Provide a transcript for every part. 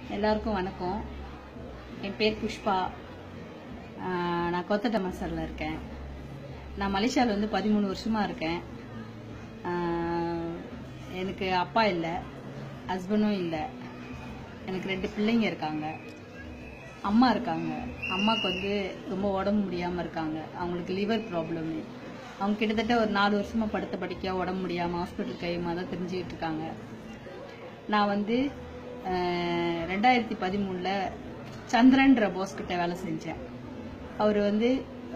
எல்லாருக்கும் வணக்கம் என் பேர் புஷ்பா ஆஹ் நான் கொத்தட்ட மசாலில் இருக்கேன் நான் மலேசியாவில் வந்து பதிமூணு வருஷமாக இருக்கேன் ஆஹ் எனக்கு அப்பா இல்லை ஹஸ்பண்டும் இல்லை எனக்கு ரெண்டு பிள்ளைங்க இருக்காங்க அம்மா இருக்காங்க அம்மாவுக்கு வந்து ரொம்ப உடம்பு முடியாமல் இருக்காங்க அவங்களுக்கு லிவர் ப்ராப்ளமு அவங்க கிட்டத்தட்ட ஒரு நாலு வருஷமாக படுத்த படிக்க உடம்பு முடியாமல் ஹாஸ்பிட்டல் கையுமா தான் தெரிஞ்சுக்கிட்டு இருக்காங்க நான் வந்து அஹ், ரெண்டாயிரத்தி பதிமூணில் சந்திரன்ற போஸ் கிட்ட வேலை செஞ்சேன் அவர் வந்து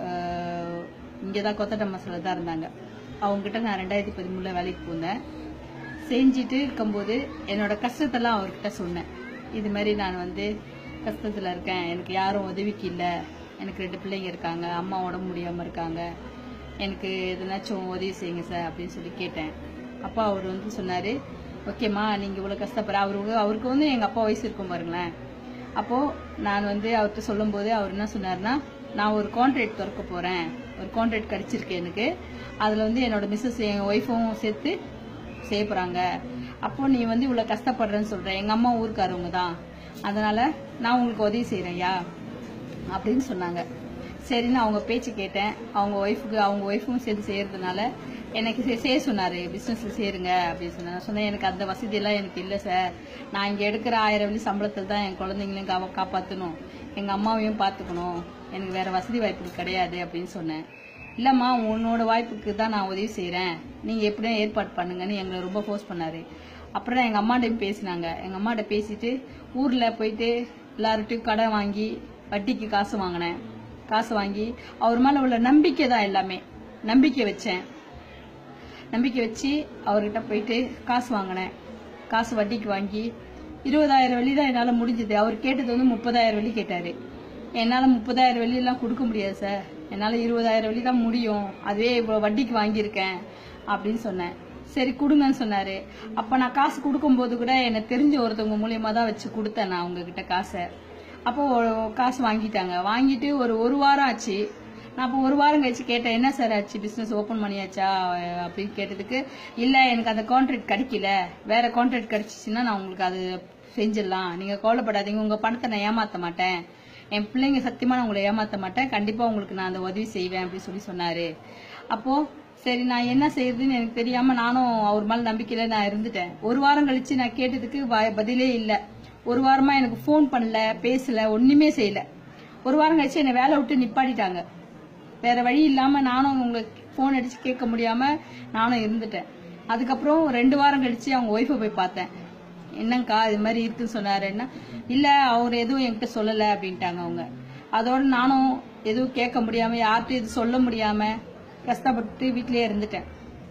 இங்கே தான் கொத்தட்ட மசாலா தான் இருந்தாங்க அவங்ககிட்ட நான் ரெண்டாயிரத்தி பதிமூணில் வேலைக்கு போனேன் செஞ்சுட்டு இருக்கும்போது என்னோட கஷ்டத்தெல்லாம் அவர்கிட்ட சொன்னேன் இது மாதிரி நான் வந்து கஷ்டத்தில் இருக்கேன் எனக்கு யாரும் உதவிக்கு இல்லை எனக்கு ரெண்டு பிள்ளைங்க இருக்காங்க அம்மா உடம்பு முடியாமல் இருக்காங்க எனக்கு எதுனாச்சும் உதவி செய்யுங்க சார் அப்படின்னு சொல்லி கேட்டேன் அப்பா அவர் வந்து சொன்னார் ஓகேம்மா நீங்கள் இவ்வளோ கஷ்டப்படுற அவருக்கு அவருக்கு வந்து எங்கள் அப்பா வயசு இருக்கும் பாருங்களேன் அப்போது நான் வந்து அவர்கிட்ட சொல்லும்போது அவர் என்ன சொன்னார்னா நான் ஒரு கான்ட்ராக்ட் திறக்க போகிறேன் ஒரு கான்ட்ராக்ட் கிடச்சிருக்கு எனக்கு அதில் வந்து என்னோட மிஸ்ஸஸ் என் ஒய்ஃபும் சேர்த்து செய்ய போகிறாங்க அப்போ நீ வந்து இவ்வளோ கஷ்டப்படுறேன்னு சொல்கிற எங்கள் அம்மா ஊருக்காரவங்க தான் அதனால் நான் உங்களுக்கு உதவி செய்கிறேன்யா அப்படின்னு சொன்னாங்க சரின்னு அவங்க பேச்சு கேட்டேன் அவங்க ஒய்ஃபுக்கு அவங்க ஒய்ஃபும் சேர்த்து செய்யறதுனால எனக்கு செ- செய்ய சொன்னார் பிஸ்னஸில் சேருங்க அப்படின்னு சொன்னாங்க நான் சொன்னேன் எனக்கு அந்த வசதியெல்லாம் எனக்கு இல்லை சார் நான் இங்கே எடுக்கிற ஆயிரம் வெள்ளி சம்பளத்தில் தான் என் குழந்தைங்களையும் கா காப்பாற்றணும் எங்கள் அம்மாவையும் பார்த்துக்கணும் எனக்கு வேறு வசதி வாய்ப்பு கிடையாது அப்படின்னு சொன்னேன் இல்லைம்மா உன்னோட வாய்ப்புக்கு தான் நான் உதவி செய்கிறேன் நீங்கள் எப்படியும் ஏற்பாடு பண்ணுங்கன்னு எங்களை ரொம்ப ஃபோர்ஸ் பண்ணார் அப்புறம் தான் எங்கள் அம்மாட்டையும் பேசினாங்க எங்கள் அம்மாட்ட பேசிட்டு ஊரில் போயிட்டு எல்லார்ட்டையும் கடன் வாங்கி வட்டிக்கு காசு வாங்கினேன் காசு வாங்கி அவர் மேலே உள்ள நம்பிக்கை தான் எல்லாமே நம்பிக்கை வச்சேன் நம்பிக்கை வச்சு அவர்கிட்ட போயிட்டு காசு வாங்கினேன் காசு வட்டிக்கு வாங்கி இருபதாயிரம் வெள்ளி தான் என்னால் முடிஞ்சது அவர் கேட்டது வந்து முப்பதாயிரம் வெள்ளி கேட்டார் என்னால் முப்பதாயிரம் வெள்ளியெல்லாம் கொடுக்க முடியாது சார் என்னால் இருபதாயிரம் வெள்ளி தான் முடியும் அதுவே இப்போ வட்டிக்கு வாங்கியிருக்கேன் அப்படின்னு சொன்னேன் சரி கொடுங்கன்னு சொன்னார் அப்போ நான் காசு கொடுக்கும்போது கூட என்னை தெரிஞ்ச ஒருத்தவங்க மூலியமாக தான் வச்சு கொடுத்தேன் நான் உங்ககிட்ட காசை அப்போ ஒரு- காசு வாங்கிட்டாங்க வாங்கிட்டு ஒரு ஒரு வாரம் ஆச்சு நான் அப்போ ஒரு வாரம் கழிச்சு கேட்டேன் என்ன சார் ஆச்சு பிஸ்னஸ் ஓப்பன் பண்ணியாச்சா அஹ் அப்படின்னு கேட்டதுக்கு இல்லை எனக்கு அந்த கான்ட்ராக்ட் கிடைக்கல வேற கான்ட்ராக்ட் கிடைச்சிச்சுன்னா நான் உங்களுக்கு அது செஞ்சிடலாம் நீங்கள் கவலைப்படாதீங்க உங்கள் பணத்தை நான் ஏமாற்ற மாட்டேன் என் பிள்ளைங்க சத்தியமா நான் உங்களை ஏமாற்ற மாட்டேன் கண்டிப்பாக உங்களுக்கு நான் அந்த உதவி செய்வேன் அப்படின்னு சொல்லி சொன்னார் அப்போது சரி நான் என்ன செய்யறதுன்னு எனக்கு தெரியாம நானும் அவர் மேல நம்பிக்கையில நான் இருந்துட்டேன் ஒரு வாரம் கழிச்சு நான் கேட்டதுக்கு வ- பதிலே இல்லை ஒரு வாரமா எனக்கு ஃபோன் பண்ணல பேசல ஒண்ணுமே செய்யல ஒரு வாரம் கழிச்சு என்னை வேலை விட்டு நிப்பாட்டிட்டாங்க வேற வழி இல்லாம நானும் உங்களுக்கு ஃபோன் அடிச்சு கேட்க முடியாம நானும் இருந்துட்டேன் அதுக்கப்புறம் ரெண்டு வாரம் கழிச்சு அவங்க ஒய்ஃபை போய் பார்த்தேன் என்னங்கக்கா இது மாதிரி இருக்குன்னு சொன்னாருன்னா இல்ல அவர் எதுவும் என்கிட்ட சொல்லல அப்படின்ட்டாங்க அவங்க அதோட நானும் எதுவும் கேட்க முடியாம யார்கிட்டயும் இது சொல்ல முடியாம கஷ்டப்பட்டு வீட்லயே இருந்துட்டேன்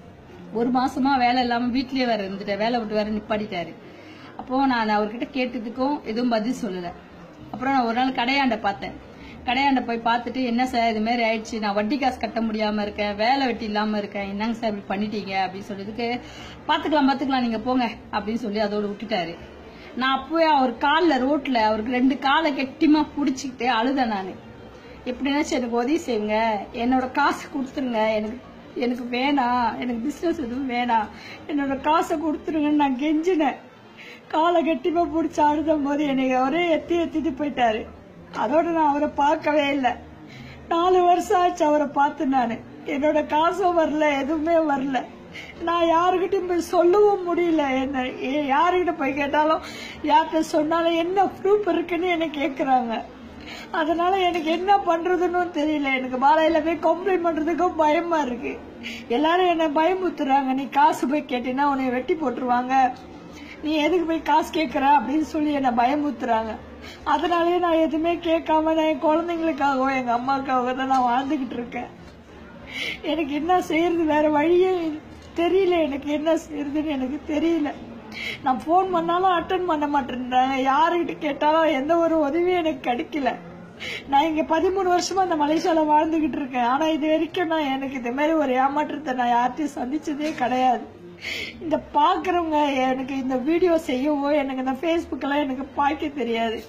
ஒரு மாசமா வேலை இல்லாம வீட்லயே வேற இருந்துட்டேன் வேலை விட்டு வேற நிப்பாட்டிட்டாரு அப்போ நான் அவர்கிட்ட கேட்டதுக்கும் எதுவும் பதில் சொல்லல அப்புறம் நான் ஒரு நாள் கடையாண்ட பார்த்தேன் கடையாண்ட போய் பார்த்துட்டு என்ன சார் இது மாதிரி ஆயிடுச்சு நான் வட்டி காசு கட்ட முடியாம இருக்கேன் வேலை வெட்டி இல்லாம இருக்கேன் என்னங்க சார் இப்படி பண்ணிட்டீங்க அப்படின்னு சொன்னதுக்கு பாத்துக்கலாம் பாத்துக்கலாம் நீங்க போங்க அப்படின்னு சொல்லி அதோட விட்டுட்டாரு நான் அப்பவே அவர் காலில் ரோட்ல அவருக்கு ரெண்டு காலை கெட்டிமா புடிச்சுக்கிட்டு அழுதேன் நான் எப்படின்னாச்சும் எனக்கு உதவி செய்யுங்க என்னோட காசு கொடுத்துருங்க எனக்கு எனக்கு வேணாம் எனக்கு பிஸ்னஸ் எதுவும் வேணாம் என்னோட காசை கொடுத்துருங்கன்னு நான் கெஞ்சினேன் காலை கட்டிமா பிடிச்சி அழுதும் போது என்னை அவரே எத்தி எத்திட்டு போயிட்டாரு அதோட நான் அவரை பார்க்கவே இல்லை நாலு வருஷம் ஆச்சு அவரை பார்த்து நான் என்னோட காசும் வரல எதுவுமே வரல நான் யாருக்கிட்டையும் போய் சொல்லவும் முடியல என்ன ஏ- யாருக்கிட்ட போய் கேட்டாலும் யார்கிட்ட சொன்னாலும் என்ன ப்ரூஃப் இருக்குன்னு என்ன கேட்குறாங்க அதனால எனக்கு என்ன பண்றதுன்னு தெரியல எனக்கு பாலையில போய் கம்ப்ளைண்ட் பண்றதுக்கும் பயமா இருக்கு எல்லாரும் என்ன பயமுத்துறாங்க நீ காசு போய் கேட்டீங்கன்னா உன்னை வெட்டி போட்டுருவாங்க நீ எதுக்கு போய் காசு கேட்குற அப்படின்னு சொல்லி என்னை பயமுத்துறாங்க அதனாலயே நான் எதுவுமே கேட்காம நான் என் குழந்தைங்களுக்காகவும் எங்க அம்மாவுக்காக தான் நான் வாழ்ந்துகிட்டு இருக்கேன் எனக்கு என்ன செய்யறது வேற வழியே தெரியல எனக்கு என்ன செய்யறதுன்னு எனக்கு தெரியல நான் ஃபோன் பண்ணாலும் அட்டன் பண்ண மாட்டேன்றாங்க யாருக்கிட்ட கேட்டாலும் எந்த ஒரு உதவியும் எனக்கு கிடைக்கல நான் இங்க பதிமூணு வருஷமா இந்த மலேசியால வாழ்ந்துகிட்டு இருக்கேன் ஆனா இது வரைக்கும் நான் எனக்கு இந்த மாதிரி ஒரு ஏமாற்றத்தை நான் யார்ட்டையும் சந்திச்சதே கிடையாது இந்த பாக்குறவங்க எனக்கு இந்த வீடியோ செய்யவோ எனக்கு இந்த ஃபேஸ்புக் எல்லாம் எனக்கு பார்க்க தெரியாது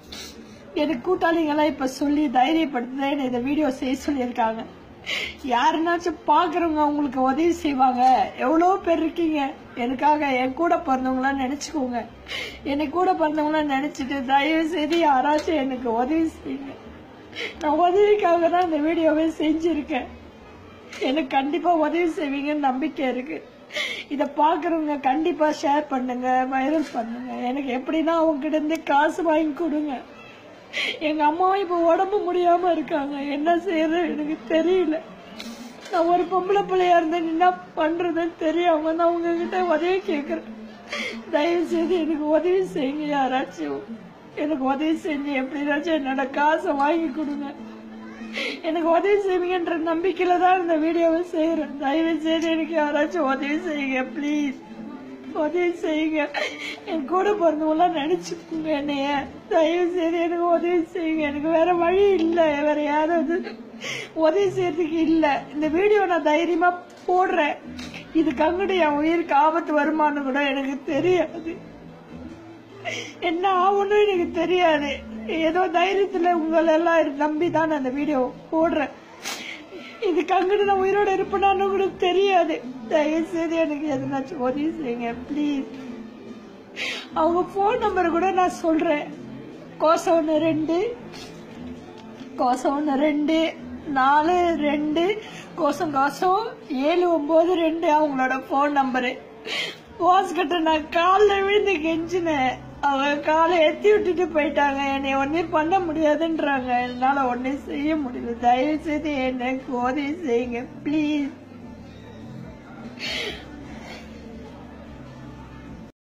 எனக்கு கூட்டாளிங்கெல்லாம் இப்ப சொல்லி தைரியப்படுத்தி என்னை இந்த வீடியோ செய்ய சொல்லியிருக்காங்க யாருனாச்சும் பாக்குறவங்க உங்களுக்கு உதவி செய்வாங்க எவ்வளோ பேர் இருக்கீங்க எனக்காக என் கூட பிறந்தவங்களாம் நினைச்சுக்கோங்க என்னை கூட பிறந்தவங்கள நினைச்சிட்டு தயவு செய்து யாராச்சும் எனக்கு உதவி செய்யுங்க நான் உதவிக்காக தான் இந்த வீடியோவை செஞ்சிருக்கேன் எனக்கு கண்டிப்பா உதவி செய்வீங்கன்னு நம்பிக்கை இருக்கு இத பாக்குறவங்க கண்டிப்பா ஷேர் பண்ணுங்க வைரல் பண்ணுங்க எனக்கு எப்படின்னா உங்ககிட்ட இருந்து காசு வாங்கி கொடுங்க எங்க அம்மாவும் இப்ப உடம்பு முடியாம இருக்காங்க என்ன செய்யறது எனக்கு தெரியல நான் ஒரு பொம்பளை பிள்ளையா இருந்து என்ன பண்றதுன்னு தெரியாம நான் உங்ககிட்ட உதவி கேக்குறேன் தயவு செய்து எனக்கு உதவி செய்யுங்க யாராச்சும் எனக்கு உதவி செஞ்சு எப்படினாச்சும் என்னோட காசை வாங்கி கொடுங்க எனக்கு உதவி செய்வீங்கன்ற நம்பிக்கையில தான் இந்த வீடியோவை செய்யறேன் தயவு செய்து எனக்கு யாராச்சும் உதவி செய்யுங்க ப்ளீஸ் உதவி செய்யுங்க என் கூட பிறந்தவங்களாம் நினைச்சுக்கோங்க என்னைய தயவு செய்து எனக்கு உதவி செய்யுங்க எனக்கு வேற வழி இல்லை வேற யாராவது உதவி செய்யறதுக்கு இல்லை இந்த வீடியோ நான் தைரியமா போடுறேன் இதுக்கு அங்கிட்டு என் உயிருக்கு ஆபத்து வருமானு கூட எனக்கு தெரியாது என்ன ஆகும்னு எனக்கு தெரியாது ஏதோ தைரியத்துல உங்களை எல்லாம் நம்பி தான் நான் அந்த வீடியோ போடுறேன் இதுக்கு அங்கிட்டு நான் உயிரோட இருப்பேனான்னு கூட தெரியாது தயவு செய்து எனக்கு எதனாச்சும் உதவி செய்யுங்க ப்ளீஸ் அவங்க ஃபோன் நம்பர் கூட நான் சொல்றேன் கோசம் ஒன்று ரெண்டு கோசம் ஒன்று ரெண்டு நாலு ரெண்டு கோசம் கோசம் ஏழு ஒன்பது ரெண்டு அவங்களோட ஃபோன் நம்பரு போஸ் கிட்ட நான் காலில் விழுந்து கெஞ்சினேன் அவங்க காலை எத்தி விட்டுட்டு போயிட்டாங்க என்னை ஒன்னே பண்ண முடியாதுன்றாங்க என்னால ஒன்னே செய்ய முடியல தயவு செய்து எனக்கு உதவி செய்யுங்க ப்ளீஸ்